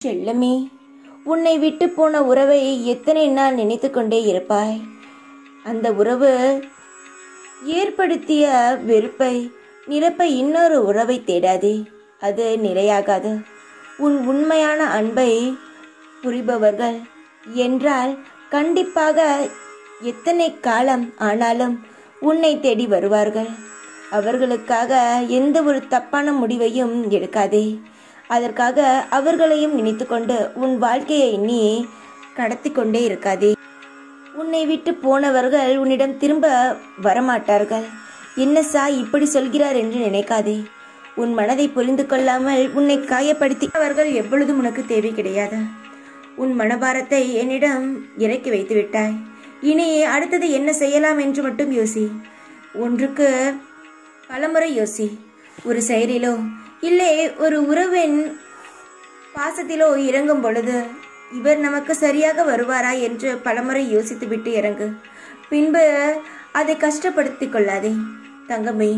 செல்லமே உன்னை விட்டு போன உறவை எத்தனை நாள் நினைத்து கொண்டே இருப்பாய் அந்த உறவு ஏற்படுத்திய வெறுப்பை நிரப்ப இன்னொரு உறவை தேடாதே அது நிலையாகாது உன் உண்மையான அன்பை புரிபவர்கள் என்றால் கண்டிப்பாக எத்தனை காலம் ஆனாலும் உன்னை தேடி வருவார்கள் அவர்களுக்காக எந்த ஒரு தப்பான முடிவையும் எடுக்காதே அதற்காக அவர்களையும் நினைத்துக்கொண்டு உன் வாழ்க்கையை நீ கடத்தி கொண்டே இருக்காதே உன்னை விட்டு போனவர்கள் உன்னிடம் திரும்ப வரமாட்டார்கள் என்ன சா இப்படி சொல்கிறார் என்று நினைக்காதே உன் மனதை புரிந்து கொள்ளாமல் உன்னை காயப்படுத்தி அவர்கள் எப்பொழுதும் உனக்கு தேவை கிடையாது உன் மனபாரத்தை என்னிடம் இறக்கி வைத்து விட்டாய் இனி அடுத்தது என்ன செய்யலாம் என்று மட்டும் யோசி ஒன்றுக்கு பலமுறை யோசி ஒரு செயலிலோ இல்லை ஒரு உறவின் பாசத்திலோ இறங்கும் பொழுது இவர் நமக்கு சரியாக வருவாரா என்று பலமுறை யோசித்துவிட்டு இறங்கு பின்பு அதை கஷ்டப்படுத்திக் கொள்ளாதே தங்கமே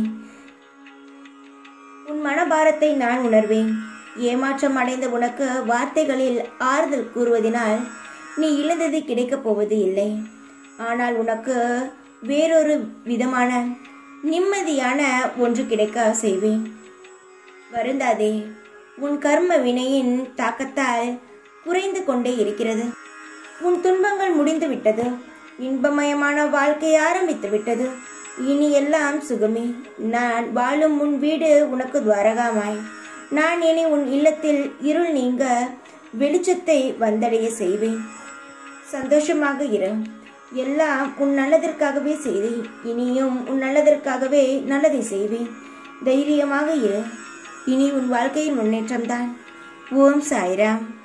உன் மனபாரத்தை நான் உணர்வேன் ஏமாற்றம் அடைந்த உனக்கு வார்த்தைகளில் ஆறுதல் கூறுவதனால் நீ இழந்தது கிடைக்கப் போவது இல்லை ஆனால் உனக்கு வேறொரு விதமான நிம்மதியான ஒன்று கிடைக்க செய்வேன் வருந்தாதே உன் கர்ம வினையின் தாக்கத்தால் குறைந்து கொண்டே இருக்கிறது உன் துன்பங்கள் முடிந்து விட்டது இன்பமயமான வாழ்க்கை ஆரம்பித்து விட்டது இனி எல்லாம் சுகமே நான் வாழும் உன் வீடு உனக்கு துவாரகாமாய் நான் இனி உன் இல்லத்தில் இருள் நீங்க வெளிச்சத்தை வந்தடைய செய்வேன் சந்தோஷமாக இரு எல்லாம் உன் நல்லதற்காகவே செய்தேன் இனியும் உன் நல்லதற்காகவே நல்லதை செய்வேன் தைரியமாக இரு இனி உன் வாழ்க்கையின் முன்னேற்றம்தான் ஓம் சாய்ராம்